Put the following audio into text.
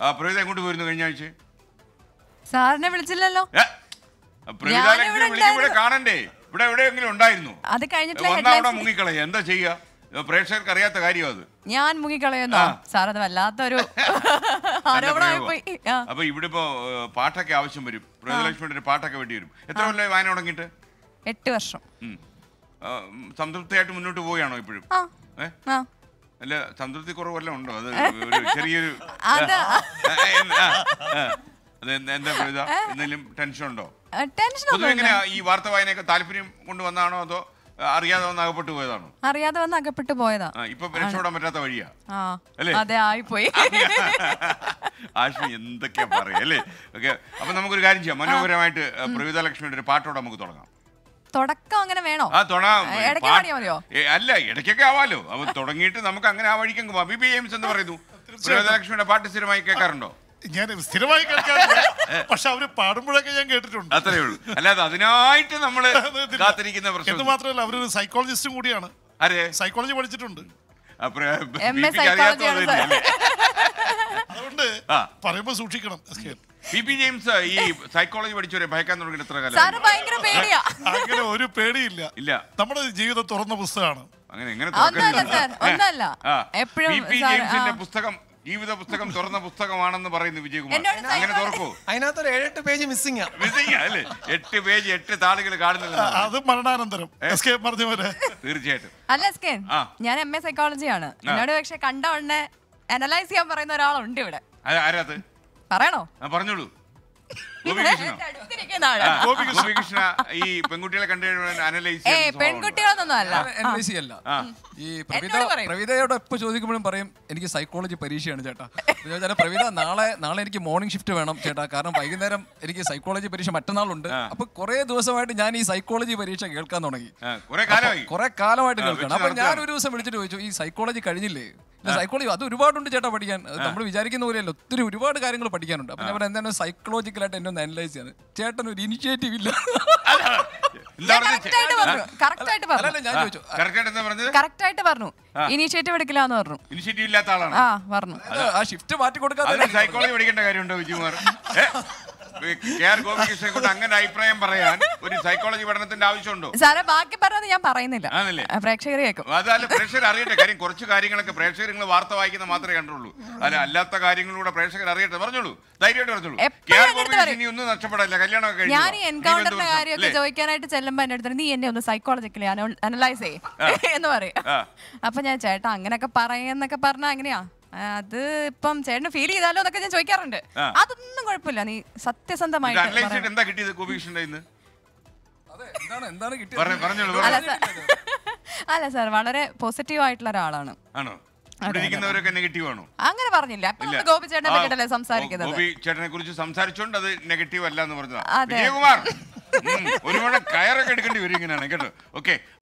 ആ പ്രവിത എങ്ങോട്ട് പോയിരുന്നു കഴിഞ്ഞ ആഴ്ച സാറിനെ വിളിച്ചില്ലല്ലോ ഏ, പ്രവിത ഞാനിവിടെ ലക്ഷ്മി വിളിക്കുമ്പോൾ ഇവിടെ ഉണ്ടായിരുന്നു. കാണണ്ടേ ഇവിടെ എവിടെയെങ്കിലും ഉണ്ടായിരുന്നു അത് കഴിഞ്ഞിട്ടുള്ള വന്നാ അവിടെ headlines- മുങ്ങിക്കളയ എന്താ ചെയ്യാ ഇത് പ്രേക്ഷകർക്ക് അറിയാത്ത കാര്യം അത് ഞാൻ മുങ്ങിക്കളയുന്നോ ആ. സാർ അത് വല്ലാത്തൊരു ആരോപണമായി പോയി ആ. അപ്പൊ ഇവിടെ ഇപ്പോ ഏ, പാട്ടൊക്കെ ആവശ്യം വരും പ്രവിതലക്ഷ്മിയുടെ ഒരു പാട്ടൊക്കെ വേണ്ടി വരും എത്ര കൊല്ലമായി വായന തുടങ്ങിയിട്ട് എട്ട് വർഷം ഉം. ആ, ഉം, സംതൃപ്തിയായിട്ട് മുന്നോട്ട് പോവുകയാണോ ഇപ്പോഴും ആ ഏ ആ അല്ല സംതൃപ്തി കുറവെല്ലാം ഉണ്ടോ അത് ഒരു ചെറിയൊരു അത് ആ, ആ, ആ. അത് എന്താ- എന്താ പ്രവിത എന്തെങ്കിലും ടെൻഷൻ ഉണ്ടോ ടെൻഷൻ പൊതുവെ ഒന്നുമില്ല എങ്ങനെയാ ഈ വാർത്ത വായനയൊക്കെ താല്പര്യം കൊണ്ട് വന്നാണോ അതോ ആ, അറിയാതെ വന്ന് അകപ്പെട്ടു പോയതാണോ അറിയാതെ വന്ന് അകപ്പെട്ടു പോയതാ ആ, ഇപ്പൊ രക്ഷപ്പെടാൻ പറ്റാത്ത വഴിയാ ആ അല്ലേ? അതെ ആയിപ്പോയി ആശ്മി എന്തൊക്കെയാ പറയാ അല്ലേ ഓക്കെ അപ്പൊ നമുക്കൊരു കാര്യം ചെയ്യാം മനോഹരമായിട്ട് പ്രവിത ലക്ഷ്മിയുടെ ഒരു പാട്ടോടെ നമുക്ക് തുടങ്ങാം തുടക്കം അങ്ങനെ വേണോ ആ തുടങ്ങാം ആ, ഇടയ്ക്ക് പാട്ട്- പാടിയാ മതിയോ? ഏ, അല്ല ഇടയ്ക്കൊക്കെ ആവാലോ അപ്പൊ തുടങ്ങിയിട്ട് നമുക്ക് അങ്ങനെ ആ വഴിക്ക് അങ്ങ് പോവാം ബി ബി എയിംസ് എന്ന് പറയുന്നു പ്രവിത ലക്ഷ്മിയുടെ പാട്ട് സ്ഥിരമായി കേൾക്കാറുണ്ടോ ഞാൻ സ്ഥിരമായി കേൾക്കാറില്ല പക്ഷെ അവര് പാടുമ്പോഴൊക്കെ ഞാൻ കേട്ടിട്ടുണ്ട് അത്രേ ഉള്ളൂ അല്ലാതെ അതിനായിട്ട് നമ്മള് ഇതില്ല. കാത്തിരിക്കുന്ന എന്ന് പ്രശ്നം മാത്രമല്ല അവരൊരു സൈക്കോളജിസ്റ്റും കൂടിയാണ് അരെ സൈക്കോളജി പഠിച്ചിട്ടുണ്ട് എം എ psychology ആണ് സാർ. അതുകൊണ്ട് ആ. പറയുമ്പോ സൂക്ഷിക്കണം എസ്കേൽ. പി പി ജെയിംസ് ഈ സൈക്കോളജി പഠിച്ചവരെ ഭയക്കാൻ തുടങ്ങിയിട്ട് എത്ര സാറ് കാലം ഭയങ്കര പേടിയാ അങ്ങനെ ഒരു പേടിയില്ല ഇല്ല നമ്മുടെ ജീവിതം തുറന്ന പുസ്തകമാണ് അങ്ങനെ എങ്ങനെ ഒന്നല്ല സാർ ഒന്നല്ല എപ്പോഴും പി പി സാർ ജെയിംസിന്റെ ആ. പുസ്തകം ജീവിത പുസ്തകം തുറന്ന പുസ്തകമാണെന്ന് പറയുന്നു വിജയകുമാർ എന്നോട് അങ്ങനെ psychology- തുറക്കൂ അതിനകത്തൊരു ഏഴെട്ട് പേജ് മിസ്സിംഗ് മിസ്സിംഗ് അല്ലേ എട്ട് പേജ് എട്ട് താളുകൾ കാണുന്നില്ല അത് മരണാനന്തരം എസ് കെ പറഞ്ഞ പോലെ തീർച്ചയായിട്ടും അല്ല സ്കേൻ ആ. ഞാൻ എം എ സൈക്കോളജി ആണ് എന്നോട് പക്ഷെ കണ്ട ഉടനെ അനലൈസ് ചെയ്യാൻ പറയുന്ന ഒരാളുണ്ട് ഇവിടെ ആ- ആരാത് പറയണോ ആ പറഞ്ഞോളൂ ഗോപികൃഷ്ണനോ അടുത്തിരിക്കുന്ന ആള്. ആ, ഗോപികൃഷ്ണ ഈ പെൺകുട്ടികളെ കണ്ടു അനലൈസ് ഏയ് പെൺകുട്ടികളൊന്നും അല്ല എൻ ഐ സി അല്ല ആ. ഈ പ്രവിത എന്നോട് പറയും. പ്രവിതയോട് എപ്പോ ചോദിക്കുമ്പോഴും പറയും എനിക്ക് സൈക്കോളജി പരീക്ഷയാണ് ചേട്ടാ ഞാൻ ചോദിച്ചാൽ പ്രവിത നാളെ നാളെ എനിക്ക് മോർണിംഗ് ഷിഫ്റ്റ് വേണം ചേട്ടാ കാരണം വൈകുന്നേരം എനിക്ക് സൈക്കോളജി പരീക്ഷ മറ്റന്നാളുണ്ട് അപ്പൊ കുറെ ദിവസമായിട്ട് ഞാൻ ഈ സൈക്കോളജി പരീക്ഷ കേൾക്കാൻ തുടങ്ങി കുറെ കാലമായി കുറെ കാലമായിട്ട് ആ, കേൾക്കണം വെച്ച് അപ്പൊ ഞാൻ നടത്തുകയാണ്. ഒരു ദിവസം വിളിച്ചിട്ട് ചോദിച്ചു ഈ സൈക്കോളജി കഴിഞ്ഞില്ലേ ഇല്ല സൈക്കോളജി അത് ഒരുപാടുണ്ട് ചേട്ടാ പഠിക്കാൻ നമ്മൾ വിചാരിക്കുന്ന പോലെയല്ല ഒത്തിരി ഒരുപാട് കാര്യങ്ങൾ പഠിക്കാനുണ്ട് അപ്പൊ ഞാൻ എന്താണ് സൈക്കോളജിക്കലായിട്ട് എന്നെ ഒന്ന് അനലൈസ് ചെയ്യാൻ ചേട്ടൻ ഒരു ഇനിഷ്യേറ്റീവ് ഇല്ല എന്താ ഞാൻ correct ആയിട്ട് പറഞ്ഞു കറക്റ്റ് ആയിട്ട് പറഞ്ഞു അല്ലല്ല ഞാൻ ചോദിച്ചു കറക്റ്റ് എന്താ പറഞ്ഞത് കറക്റ്റ് ആയിട്ട് പറഞ്ഞു ഇനീഷ്യേറ്റീവ് എടുക്കില്ല എന്ന് പറഞ്ഞു ഇനിഷ്യേറ്റീവ് ഇല്ലാത്ത ആളാണ് ആ പറഞ്ഞു അത് ആ ഷിഫ്റ്റ് മാറ്റി കൊടുക്കാതെ അതിന് സൈക്കോളജി പഠിക്കേണ്ട കാര്യമുണ്ടോ വിജയകുമാർ ഏ? കെ ആർ ഗോപികൃഷ്ണനെ കൊണ്ട് അങ്ങനെ അഭിപ്രായം പറയാൻ ഒരു സൈക്കോളജി പഠനത്തിന്റെ ആവശ്യമുണ്ടോ സാറേ ബാക്കി പറഞ്ഞത് ഞാൻ പറയുന്നില്ല ആണല്ലേ? ആ, പ്രേക്ഷകർ കേൾക്കും അതല്ല പ്രേക്ഷകർ അറിയട്ടെ കാര്യം കുറച്ച് കാര്യങ്ങളൊക്കെ പ്രേക്ഷകർ നിങ്ങൾ വാർത്ത വായിക്കുന്ന മാത്രമേ കണ്ടുള്ളൂ അല്ല അല്ലാത്ത കാര്യങ്ങളിലൂടെ പ്രേക്ഷകർ അറിയട്ടെ പറഞ്ഞോളൂ ധൈര്യമായിട്ട് പറഞ്ഞോളൂ എപ്പോഴും കെ ആർ എൻ്റെ അടുത്ത് ഗോപികൃഷ്ണൻ പറയും. ഇനി ഒന്നും നഷ്ടപ്പെടില്ല കല്യാണമൊക്കെ കഴിഞ്ഞു ഞാൻ ഈ ഇനി എൻകൗണ്ടറിന്റെ എന്ത് പ്രശ്നം? കാര്യമൊക്കെ അല്ലേ? ചോദിക്കാനായിട്ട് ചെല്ലുമ്പോ എന്റെ അടുത്ത് നീ എന്നെ ഒന്ന് സൈക്കോളജിക്കലി അനലൈസ് ചെയ്യേ എന്ന് പറയും ആ. അപ്പൊ ഞാൻ ചേട്ടാ അങ്ങനെയൊക്കെ പറയുന്നൊക്കെ പറഞ്ഞാ അങ്ങനെയാ ആ, അത് ഇപ്പം ചേട്ടന് ഫീൽ ചെയ്താലോ എന്നൊക്കെ ഞാൻ ചോദിക്കാറുണ്ട് ആ. അതൊന്നും കുഴപ്പമില്ല നീ ഇത് സത്യസന്ധമായിട്ട് അനലൈസ് ചെയ്തിട്ട് പറയണം. എന്താ കിട്ടിയത് ഗോപികൃഷ്ണന്റെ ഇന്ന് അതെ എന്താണ് എന്താണ് കിട്ടിയത് പറഞ്ഞ- പറഞ്ഞോളൂ അല്ല പറഞ്ഞോളൂ. സാർ അല്ല സാർ വളരെ പോസിറ്റീവ് ആയിട്ടുള്ള ഒരാളാണ് ആണോ ഇവിടെ ഇരിക്കുന്നവരൊക്കെ നെഗറ്റീവ് ആണോ അങ്ങനെ പറഞ്ഞില്ല അപ്പൊ ഇല്ല. നമ്മൾ ഗോപി ചേട്ടനെ ആ, പറ്റിയിട്ടല്ലേ സംസാരിക്കുന്നത് ഗോപി ചേട്ടനെ കുറിച്ച് സംസാരിച്ചോണ്ട് അത് നെഗറ്റീവ് അല്ല എന്ന് പറഞ്ഞതാ അതെ. വിജയകുമാർ ഉം, ഒരുപാട് കയറൊക്കെ എടുക്കേണ്ടി വരും ഇങ്ങനെയാണ് കേട്ടോ ഓക്കെ